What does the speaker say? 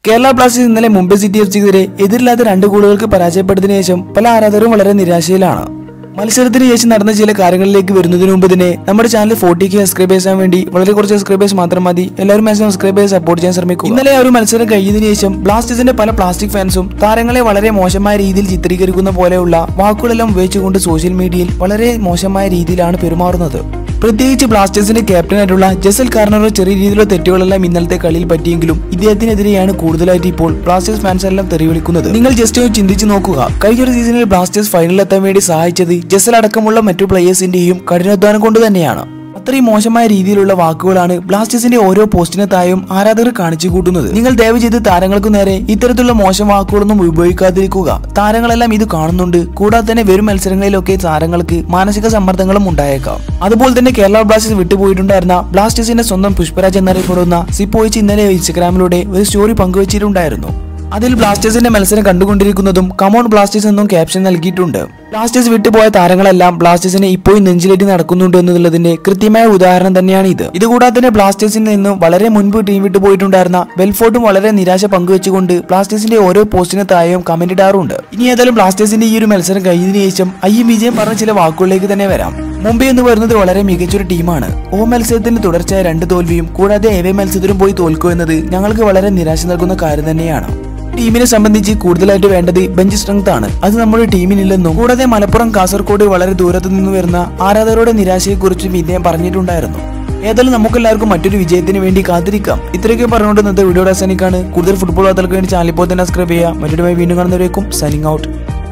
Kerala Blasters ഇന്നലെ Mumbai city F സിക്കെതിരെ എതിരില്ലാത്ത രണ്ട് ഗോളുകൾക്ക് പരാജയപ്പെട്ടതിനു ശേഷം പല ആരാധകരും വളരെ നിരാശയിലാണ് മത്സരത്തിന് ശേഷം നടന്ന ചില കാര്യങ്ങളിലേക്ക് വരുന്നതിന് മുമ്പ് തന്നെ നമ്മുടെ ചാനൽ ഫോർട്ടി കെ സബ്സ്ക്രൈബേഴ്സ് ആവാൻ വേണ്ടി വളരെ കുറച്ച് സബ്സ്ക്രൈബേഴ്സ് മാത്രം മതി എല്ലാവരും മാക്സിമം സബ്സ്ക്രൈബേഴ്സ് സപ്പോർട്ട് ചെയ്യാൻ ശ്രമിക്കും ഇന്നലെ ആ ഒരു മത്സരം കഴിഞ്ഞതിന് ശേഷം ബ്ലാസ്റ്റേഴ്സിന്റെ പല പ്ലാസ്റ്റിക് ഫാൻസും താരങ്ങളെ വളരെ മോശമായ രീതിയിൽ ചിത്രീകരിക്കുന്ന പോലെയുള്ള വാക്കുകളെല്ലാം ഉപയോഗിച്ചുകൊണ്ട് സോഷ്യൽ മീഡിയയിൽ വളരെ മോശമായ രീതിയിലാണ് പെരുമാറുന്നത് പ്രത്യേകിച്ച് ബ്ലാസ്റ്റേഴ്സിന്റെ ക്യാപ്റ്റനായിട്ടുള്ള ജസൽ കാർണറോ ചെറിയ രീതിയിലുള്ള തെറ്റുകളെല്ലാം ഇന്നലത്തെ കളിയിൽ പറ്റിയെങ്കിലും ഇദ്ദേഹത്തിനെതിരെയാണ് കൂടുതലായിട്ട് ഇപ്പോൾ ബ്ലാസ്റ്റേഴ്സ് ഫാൻസ് എല്ലാം തെറിവിളിക്കുന്നത് നിങ്ങൾ ജസ്റ്റ് ഒന്ന് ചിന്തിച്ചു നോക്കുക കഴിഞ്ഞ ഒരു സീസണിൽ ബ്ലാസ്റ്റേഴ്സ് ഫൈനലിൽ എത്താൻ വേണ്ടി സഹായിച്ചത് ജസൽ അടക്കമുള്ള മറ്റു പ്ലേയേഴ്സിന്റെയും കഠിനാധ്വാനം കൊണ്ട് തന്നെയാണ് അത്രയും മോശമായ രീതിയിലുള്ള വാക്കുകളാണ് ബ്ലാസ്റ്റേഴ്സിന്റെ ഓരോ പോസ്റ്റിന് തായും ആരാധകർ കാണിച്ചു കൂട്ടുന്നത് നിങ്ങൾ ദയവ് ചെയ്ത് താരങ്ങൾക്ക് നേരെ ഇത്തരത്തിലുള്ള മോശം വാക്കുകളൊന്നും ഉപയോഗിക്കാതിരിക്കുക താരങ്ങളെല്ലാം ഇത് കാണുന്നുണ്ട് കൂടാതെ തന്നെ വരും മത്സരങ്ങളിലൊക്കെ താരങ്ങൾക്ക് മാനസിക സമ്മർദ്ദങ്ങളും ഉണ്ടായേക്കാം അതുപോലെ തന്നെ കേരള ബ്ലാസ്റ്റേഴ്സ് വിട്ടുപോയിട്ടുണ്ടായിരുന്ന ബ്ലാസ്റ്റേഴ്സിന്റെ സ്വന്തം പുഷ്പരാജ് എന്നറിയപ്പെടുന്ന സിപ്പോയിച്ച് ഇന്നലെ ഇൻസ്റ്റഗ്രാമിലൂടെ ഒരു സ്റ്റോറി പങ്കുവച്ചിട്ടുണ്ടായിരുന്നു അതിൽ ബ്ലാസ്റ്റേഴ്സിന്റെ മത്സരം കണ്ടുകൊണ്ടിരിക്കുന്നതും കമോൺ ബ്ലാസ്റ്റേഴ്സ് എന്നും ക്യാപ്ഷൻ നൽകിയിട്ടുണ്ട് ബ്ലാസ്റ്റേഴ്സ് വിട്ടുപോയ താരങ്ങളെല്ലാം ബ്ലാസ്റ്റേഴ്സിനെ ഇപ്പോഴും നെഞ്ചിലേറ്റി നടക്കുന്നുണ്ട് എന്നുള്ളതിന്റെ കൃത്യമായ ഉദാഹരണം തന്നെയാണ് ഇത് ഇതുകൂടാതെ തന്നെ ബ്ലാസ്റ്റേഴ്സിൽ നിന്നും വളരെ മുൻപ് ടീം വിട്ടു പോയിട്ടുണ്ടായിരുന്ന ബെൽഫോർട്ടും വളരെ നിരാശ പങ്കുവെച്ചുകൊണ്ട് ബ്ലാസ്റ്റേഴ്സിന്റെ ഓരോ പോസ്റ്റിന് താഴെയും കമന്റ് ഇടാറുണ്ട് ഇനി ഏതായാലും ബ്ലാസ്റ്റേഴ്സിന്റെ ഈ ഒരു മത്സരം കഴിഞ്ഞതിന് ശേഷം അയ്യം വിജയം പറഞ്ഞ ചില വാക്കുകളിലേക്ക് തന്നെ വരാം മുംബൈ എന്ന് പറയുന്നത് വളരെ മികച്ചൊരു ടീമാണ് ഓ മത്സരത്തിന് തുടർച്ചയായ രണ്ട് തോൽവിയും കൂടാതെ ഏവേ മത്സരത്തിലും പോയി തോൽക്കുക എന്നത് ഞങ്ങൾക്ക് വളരെ നിരാശ നൽകുന്ന കാര്യം തന്നെയാണ് ടീമിനെ സംബന്ധിച്ച് കൂടുതലായിട്ട് വേണ്ടത് ബെഞ്ച് സ്ട്രെങ്ത് ആണ് അത് നമ്മുടെ ടീമിനില്ലെന്നും കൂടാതെ മലപ്പുറം കാസർഗോഡ് വളരെ ദൂരത്ത് നിന്ന് വരുന്ന ആരാധകരുടെ നിരാശയെക്കുറിച്ചും ഇദ്ദേഹം പറഞ്ഞിട്ടുണ്ടായിരുന്നു ഏതായാലും നമുക്കെല്ലാവർക്കും മറ്റൊരു വിജയത്തിന് വേണ്ടി കാത്തിരിക്കാം ഇത്രയൊക്കെ പറഞ്ഞുകൊണ്ട് ഇന്നത്തെ വീഡിയോ അവസാനിക്കാണ് കൂടുതൽ ഫുട്ബോൾ വാർത്തകൾക്ക് വേണ്ടി ചാനൽ ഇപ്പോൾ തന്നെ സബ്സ്ക്രൈബ് ചെയ്യുക മറ്റൊരു വീണ്ടും കാണുന്നവരേക്കും സൈനിങ് ഔട്ട്